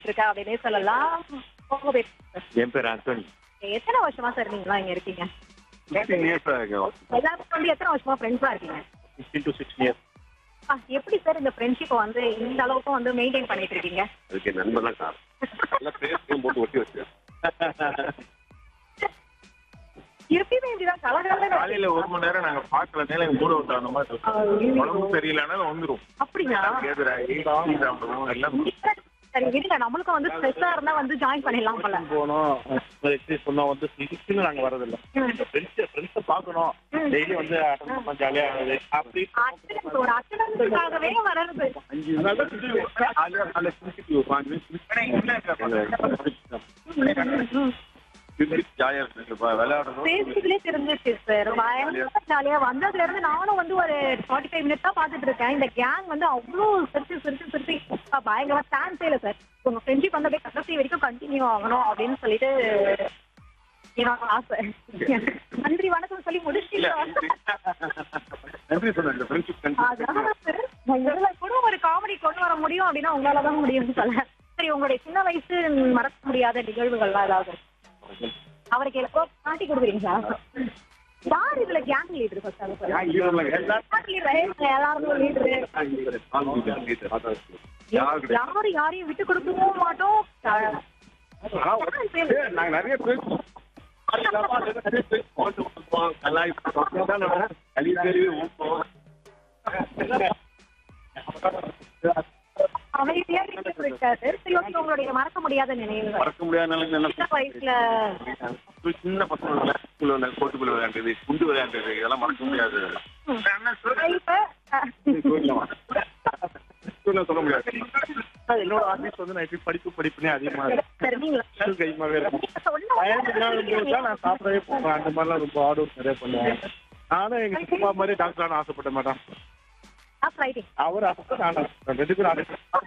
இருக்கா அப்படின்னே சொல்லலாம் உங்க பேர் sir. என் பேர் ஆண்டனி எத்தனை வருஷமா சார் நீங்களாம் இங்க இருக்கீங்க ஃபிஃப்டீன் இயர்ஸ் எல்லாருக்கும் வந்து எத்தனை வருஷமா ஃப்ரெண்ட்ஸா இருக்கீங்க ஃபிஃப்டீன் டு சிக்ஸ்டீன் இயர்ஸ் ஆ, எப்படி சார் இந்த ஃப்ரெண்ட்ஷிப்பை வந்து இந்த அளவுக்கு வந்து மெயின்டைன் பண்ணிட்டு இருக்கீங்க அதுக்கு நண்பன் தான் காரணம் நல்லா பேசும் போட்டு ஒட்டி வச்சு எப்பயுமே இப்படிதான் கலகலன்னு காலையில ஒரு மணி நேரம் நாங்க பாக்கல நேரம் மூட விட்டு அந்த மாதிரி இருக்கும். உடம்பு சரியில்லைனாலும் வந்துரும் அப்படியா கேதுராகி சாப்பிடுவோம் எல்லாம் சரி விடுங்க நம்மளுக்கும் வந்து ஸ்ட்ரெஸ்ஸா இருந்தா வந்து ஜாயின் பண்ணிடலாம் போல போனோம் எக்ஸசைஸ் பண்ணோம் வந்து சிக்ஸ்னு நாங்க வரதில்ல ஃப்ரெண்ட்ஸ் ஃப்ரெண்ட்ஸை பார்க்கணும் டெய்லி வந்து அட்டன் பண்ண ஜாலியா ஆகுது அப்படி அட்டனன்ஸ் ஒரு அட்டனன்ஸுக்காகவே வளருது அஞ்சு நாள் தான் சுத்தி ஜாலியா நல்ல சுத்திட்டு உட்காந்து ஜாலியா இருக்கு விளையாடணும் பேசிக்கலே தெரிஞ்சிச்சு சார் பயங்கர ஜாலியா வந்ததுல இருந்து நானும் வந்து ஒரு ஃபார்ட்டி ஃபைவ் மினிட்ஸ் தான் பாத்துட்டு இருக்கேன் இந்த கேங் வந்து அவ்வளோ சிரிச்சு சிரிச்சு சிரிச்சு அப்பா, பயங்கரமா சான்ஸே இல்லை சார் உங்க ஃப்ரெண்ட்ஷிப் வந்து அப்படியே கடைசி வரைக்கும் கண்டினியூ ஆகணும் அப்படின்னு சொல்லிட்டு என்னோட ஆசை நன்றி வணக்கம் சொல்லி முடிச்சுட்டு நன்றி சொன்ன இந்த ஃப்ரெண்ட்ஷிப் அதான் sir. இதுல கூட ஒரு காமெடி கொண்டு வர முடியும் அப்படின்னா உங்களால தான் முடியும்னு சொல்ல சரி உங்களுடைய சின்ன வயசு மறக்க முடியாத நிகழ்வுகள்லாம் ஏதாவது அவருக்கு எப்போ காட்டி கொடுக்குறீங்களா யார் இதுல கேங் லீடர் ஃபர்ஸ்ட் அது சொல்லுங்க எல்லாரும் லீடரு யாரும் யாரையும் விட்டு கொடுக்கவும் மாட்டோம் நாங்க நிறைய பேசுவோம் நிறைய பேசுவோம் கலாய்ப்போம் ஊப்போம் அமைதியா வீட்டுக்கு இருக்காரு சரி ஓகே உங்களுடைய மறக்க முடியாத நினைவுகள் மறக்க முடியாத நிலைமை என்ன சின்ன வயசுல சின்ன பசங்க ஸ்கூல்ல விளையாண்டு கோட்டுக்குள்ள விளையாண்டது குண்டு விளையாண்டது இதெல்லாம் மறக்க முடியாது இப்ப அஹ், ஸ்கூல்ல சொல்ல முடியாது என்னோட ஆபீஸ் வந்து நைட்டு படிப்பு படிப்புனே அதிகமா இருக்கும் சரி நீங்களா ஸ்கூல் கைமாவே இருக்கும் சொன்ன பயந்து நாள் போது தான் நான் சாப்பிடவே போவேன் அந்த மாதிரிலாம் ரொம்ப ஆர்டர் ஒர்க் நிறைய பண்ணுவேன் நானும் எங்க சித்தப்பா மாதிரி டாக்டர் ஆன ஆசைப்பட்ட மாட்டேன் ரைட்டிங் அவர் ஆசைப்பட்டு நான் ஆசைப்பட்டேன். ரெண்டு பேரும் ஆசைப்பட்டோம்.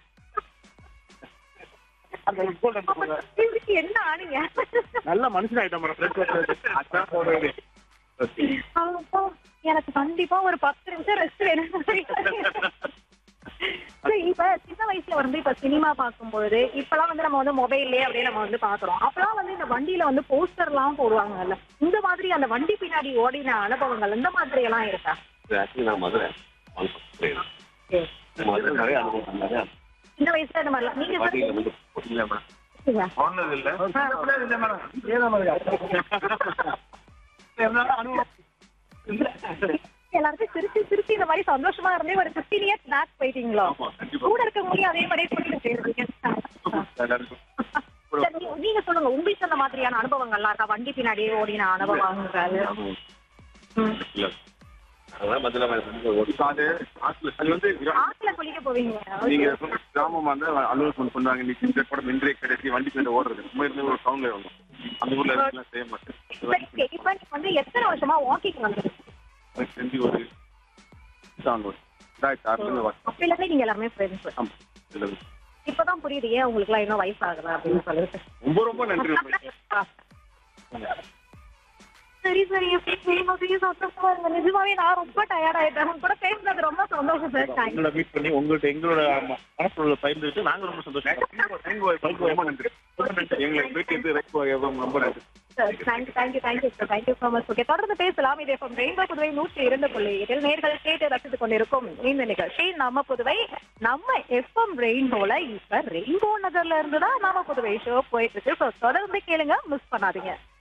அந்த goal ரெண்டு பேரும். இதுக்கு என்ன ஆனீங்க நல்ல மனுஷன் ஆயிட்டோம் மேடம் ஃப்ரெண்ட்ஸ் அதான் போறது அப்போ எனக்கு கண்டிப்பா ஒரு பத்து நிமிஷம் ரெஸ்ட் வேணும் சரி, இப்ப சின்ன வயசுல வந்து இப்ப சினிமா பார்க்கும்பொழுது இப்பெல்லாம் வந்து நம்ம வந்து மொபைல்லயே அப்படியே நம்ம வந்து பாக்குறோம் அப்பெல்லாம் வந்து இந்த வண்டியில வந்து போஸ்டர் எல்லாம் போடுவாங்கல்ல இந்த மாதிரி அந்த வண்டி பின்னாடி ஓடின அனுபவங்கள் இந்த மாதிரி எல்லாம் இருக்கா ஆக்சுவலி நான் மதுரை மதுரை நிறைய அனுபவம் நிறைய சின்ன வயசுல இந்த மாதிரிலாம் நீங்க வண்டியில வந்து இல்ல மேடம் போனது இல்ல எல்லாருக்கும் சிரிச்சு சிரிச்சு இந்த மாதிரி சந்தோஷமா இருந்தே ஒரு பிப்டீன் இயர்ஸ் பேக் போயிட்டீங்களோ ஆமா, கண்டிப்பா. கூட இருக்க முடியும் அதே மாதிரியே கூட்டிட்டு போயிருக்கீங்க எல்லாருக்கும் சரி, நீ- நீங்க சொல்லுங்க உங்களுக்கு அந்த மாதிரியான அனுபவங்கள்லாம் இருக்கா வண்டி பின்னாடியே ஓடின அனுபவங்கள் அனுபவம் இல்ல அதான் மதுரை அது அது வந்து கிரா- ஆத்துல குளிக்க போவீங்க நீங்க சொன்ன கிராமமா இருந்தா அலுவலகம் பண்ணுவாங்க நீ இந்த கூட மின்றைய கடைசி வண்டி பின்னாடி ஓடுறது சும்மா இருந்து ஒரு சவுண்ட்ல வரும் அந்த ஊர்ல இருக்கலாம் செய்ய மாட்டேன் சரி, சரி, இப்ப நீங்க வந்து எத்தனை வருஷமா வாக்கிங் வந்து எனக்கு தெரிஞ்சு ஒரு சாங் வரும் ரெண்டாயிரத்தி ஆறுல இருந்து வா- அப்பையில இருந்தே நீங்க எல்லாருமே ஃப்ரெண்ட்ஸ் ஆமா இதுல இருந்து. இப்பதான் புரியுது ஏன் உங்களுக்கு எல்லாம் இன்னும் வயசு ஆகல அப்படின்னு சொல்லிட்டு ரொம்ப ரொம்ப நன்றி உங்களுக்கு. சரி சரி எப்படி பேசுறது சந்தோஷமா இருக்கு நிஜமாவே நான் ரொம்ப டயர்ட் ஆயிட்டேன் உங்க கூட பேசுனது ரொம்ப சந்தோஷம் சார் தேங்க்யூ உங்களை மீட் பண்ணி உங்கள்ட்ட எங்களோட ம- மனசுல உள்ள பகிர்ந்துட்டு நாங்க ரொம்ப சந்தோஷம் தேங்க்யூ ரொம்ப நன்றி எங்களை பேட்டி எடுத்து ரொம்ப ரொம்ப நன்றி thank you thank you thank you sir thank you so much okay தொடர்ந்து பேசலாம் இது எஃப்எம் ரெயின்போ புதுவை நூற்றி இரண்டு புள்ளி இதில் நேர்கள் கேட்டு ரசித்துக் கொண்டிருக்கும் இந்த நிகழ்ச்சி நம்ம புதுவை நம்ம எஃப்எம் ரெயின்போல இப்ப ரெயின்போ நகர்ல இருந்து தான் நம்ம புதுவை ஷோ போயிட்டு இருக்கு ஸோ தொடர்ந்து கேளுங்க மிஸ் பண்ணாதீங்க